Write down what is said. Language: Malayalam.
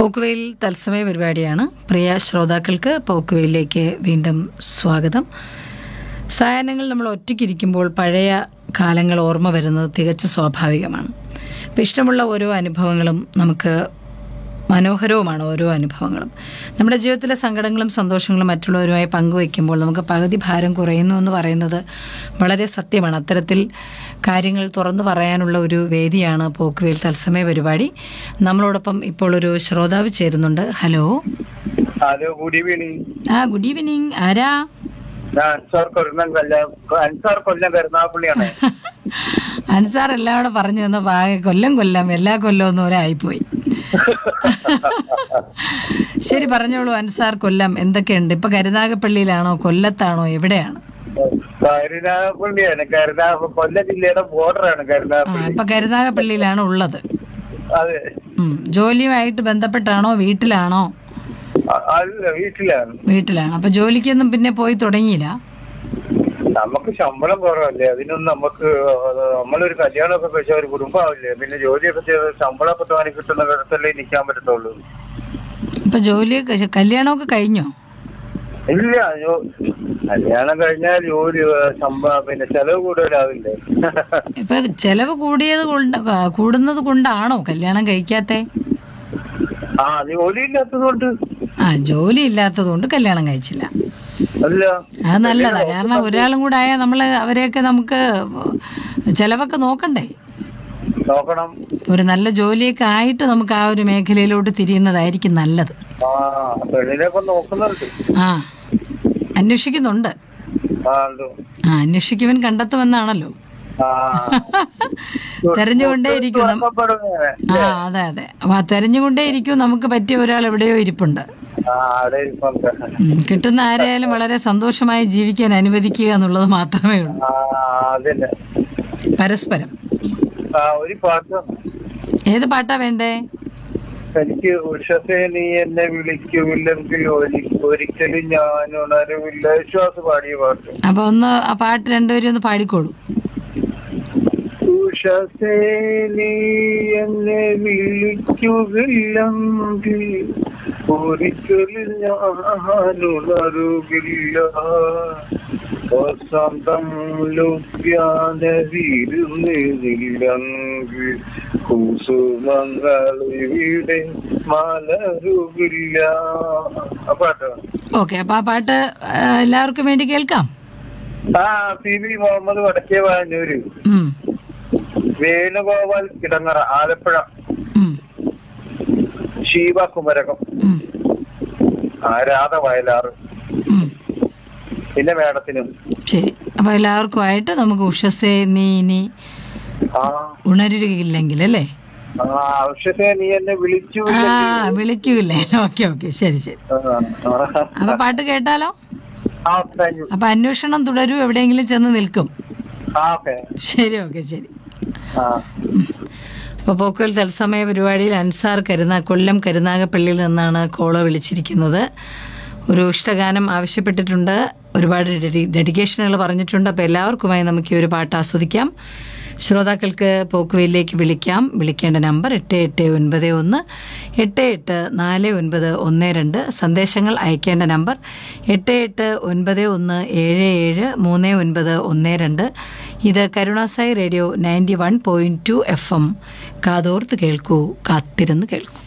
പോക്കുവെയിൽ തത്സമയ പരിപാടിയാണ് പ്രിയ ശ്രോതാക്കൾക്ക് പോക്കുവെയിലേക്ക് വീണ്ടും സ്വാഗതം സായാഹ്നങ്ങൾ നമ്മൾ ഒറ്റയ്ക്കിരിക്കുമ്പോൾ പഴയ കാലങ്ങൾ ഓർമ്മ വരുന്നത് തികച്ച സ്വാഭാവികമാണ് അപ്പം ഇഷ്ടമുള്ള ഓരോ അനുഭവങ്ങളും നമുക്ക് മനോഹരവുമാണ് ഓരോ അനുഭവങ്ങളും നമ്മുടെ ജീവിതത്തിലെ സങ്കടങ്ങളും സന്തോഷങ്ങളും മറ്റുള്ളവരുമായി പങ്കുവയ്ക്കുമ്പോൾ നമുക്ക് പകുതി ഭാരം കുറയുന്നു എന്ന് പറയുന്നത് വളരെ സത്യമാണ് അത്തരത്തിൽ കാര്യങ്ങൾ തുറന്നു പറയാനുള്ള ഒരു വേദിയാണ് പോക്കുവേൽ തത്സമയ പരിപാടി നമ്മളോടൊപ്പം ഇപ്പോൾ ഒരു ശ്രോതാവ് ചേരുന്നുണ്ട് ഹലോ ഹലോ ഗുഡ് ഈവനിങ് ആ ഗുഡ് ഈവനിങ് ആരാ ഞാൻ അൻസാർ കൊല്ലം കൊല്ലം അൻസാർ കൊല്ലം കരുനാഗപ്പള്ളിയാണ് അൻസാർ എല്ലാം കൂടെ പറഞ്ഞു വന്ന പാകെ കൊല്ലം കൊല്ലം എല്ലാ കൊല്ലം ഒന്നും ഒരായിപ്പോയി ശരി പറഞ്ഞോളൂ അൻസാർ കൊല്ലം എന്തൊക്കെയുണ്ട് ഇപ്പൊ കരുനാഗപ്പള്ളിയിലാണോ കൊല്ലത്താണോ എവിടെയാണ് കരുനാഗപ്പള്ളിയാണ് കരുനാ കൊല്ലം ജില്ലയുടെ ബോർഡറാണ് ആ കരുനാഗപ്പള്ളി ഇപ്പൊ കരുനാഗപ്പള്ളിയിലാണ് ഉള്ളത് അതെ ഉം. ജോലിയുമായിട്ട് ബന്ധപ്പെട്ടാണോ വീട്ടിലാണോ അ- അല്ല വീട്ടിലാണ് വീട്ടിലാണ് അപ്പൊ ജോലിക്കൊന്നും പിന്നെ പോയി തുടങ്ങിയില്ല നമുക്ക് ശമ്പളം കുറവല്ലേ അതിനൊന്നും നമുക്ക് അത് നമ്മളൊരു കല്യാണമൊക്കെ കഴിച്ച ഒരു കുടുംബമാവില്ലേ പിന്നെ ജോലിയൊക്കെ ചെയ്ത് ശമ്പളമൊക്കെ തോന്നി കിട്ടുന്ന കിടത്തല്ലേ നിൽക്കാൻ പറ്റത്തുള്ളൂ ഇപ്പൊ ജോലി കല്യാണമൊക്കെ കഴിഞ്ഞോ ഇല്ല ജോ- കല്യാണം കഴിഞ്ഞാൽ ജോലി ഏഹ്, ശമ്പ പിന്നെ ചെലവ് കൂടുതലാവില്ലേ ഇപ്പൊ ചെലവ് കൂടിയത് കൊണ്ട് കൂടുന്നത് കൊണ്ടാണോ കല്യാണം കഴിക്കാത്തെ ആ ജോലി ഇല്ലാത്തതുകൊണ്ട് ആ ജോലി ഇല്ലാത്തത് കൊണ്ട് കല്യാണം കഴിച്ചില്ല അല്ല അത് നല്ലതാ കാരണം ഒരാളും കൂടെ ആയാൽ നമ്മള് അവരെയൊക്കെ നമുക്ക് ചെലവൊക്കെ നോക്കണ്ടേ നോക്കണം ഒരു നല്ല ജോലിയൊക്കെ ആയിട്ട് നമുക്ക് ആ ഒരു മേഖലയിലോട്ട് തിരിയുന്നതായിരിക്കും നല്ലത് ആ പെണ്ണിനൊക്കെ നോക്കുന്നുണ്ട് ആ അന്വേഷിക്കുന്നുണ്ട് ആ ഉണ്ട്. ആ അന്വേഷിക്കുവൻ കണ്ടെത്തുമെന്നാണല്ലോ ആ തെരഞ്ഞുകൊണ്ടേ ഇരിക്കും നം- തുറക്കപ്പെടുന്നതാണ്. ആ അതെ അതെ അപ്പൊ ആ തെരഞ്ഞുകൊണ്ടേ ഇരിക്കും നമുക്ക് പറ്റിയ ഒരാൾ എവിടെയോ ഇരിപ്പുണ്ട് ആ അവിടെ ഇരിപ്പുണ്ട് ഉം, കിട്ടുന്ന ആരെയായാലും വളരെ സന്തോഷമായി ജീവിക്കാൻ അനുവദിക്കുക എന്നുള്ളത് മാത്രമേ ഉള്ളൂ ആ അതന്നെ പരസ്പരം ആ ഒരു പാട്ട് ഏത് പാട്ടാ വേണ്ടേ എനിക്ക് ഉഷസേ നീ എന്നെ വിളിക്കുമില്ലെങ്കിൽ ഒരി- ഒരിക്കലും ഞാൻ ഉണരുമില്ല വിശ്വാസ് പാടിയ പാട്ട് അപ്പൊ ഒന്ന് ആ പാട്ട് രണ്ടുപേരും ഒന്ന് പാടിക്കോളൂ ഉഷസേ നീ എന്നെ വിളിക്കുകില്ലെങ്കിൽ ഒരിക്കലും ഞാൻ ഉണരുകില്ല വസന്തം ലുപ്യാന വിരുന്നില്ലെങ്കിൽ കുസുമങ്ങൾ ഇവിടെ മലരുകില്ല ആ പാട്ട് ഓക്കെ അപ്പൊ ആ പാട്ട് ആ, എല്ലാവർക്കും വേണ്ടി കേൾക്കാം ആ പി വി മുഹമ്മദ് വടക്കേ വാഞ്ഞൂര് ഉം, വേണുഗോപാൽ കിടങ്ങറ ആലപ്പുഴ ഉം, ഷീബ കുമരകം ഉം, ആരാധ വയലാറ് ഉം. പിന്നെ മേഡത്തിനും ശരി അപ്പൊ എല്ലാവർക്കും ആയിട്ട് നമുക്ക് ഉഷസേ നീ ഇനി ആ ഉണരുകയില്ലെങ്കിൽ അല്ലേ ആ ആവശ്യത്തെ നീ എന്നെ വിളിച്ചു ആ വിളിക്കൂല്ലേ ഓക്കെ ഓക്കെ ശരി ശരി അപ്പൊ പാട്ട് കേട്ടാലോ ആ താങ്ക് യു അപ്പൊ അന്വേഷണം തുടരും എവിടെയെങ്കിലും ചെന്ന് നിൽക്കും ആ ഓക്കെ ശരി ഓക്കെ ശരി ആ അപ്പോൾ പോക്കുവൽ തത്സമയ പരിപാടിയിൽ അൻസാർ കരുനാ കൊല്ലം കരുനാഗപ്പള്ളിയിൽ നിന്നാണ് കോള വിളിച്ചിരിക്കുന്നത് ഒരു ഇഷ്ടഗാനം ആവശ്യപ്പെട്ടിട്ടുണ്ട് ഒരുപാട് ഡെഡി- ഡെഡിക്കേഷനുകൾ പറഞ്ഞിട്ടുണ്ട് അപ്പോൾ എല്ലാവർക്കുമായി നമുക്ക് ഈ ഒരു പാട്ട് ആസ്വദിക്കാം ശ്രോതാക്കൾക്ക് പോക്കുവയിലേക്ക് വിളിക്കാം വിളിക്കേണ്ട നമ്പർ എട്ട് എട്ട് ഒൻപത് ഒന്ന് എട്ട് എട്ട് നാല് ഒൻപത് ഒന്ന് രണ്ട് സന്ദേശങ്ങൾ അയക്കേണ്ട നമ്പർ എട്ട് എട്ട് ഒൻപത് ഒന്ന് ഏഴ് ഏഴ് മൂന്ന് ഒൻപത് ഒന്ന് രണ്ട് ഇത് Karunasai radio ninety one point two F M കാതോർത്ത് കേൾക്കൂ കാത്തിരുന്ന് കേൾക്കൂ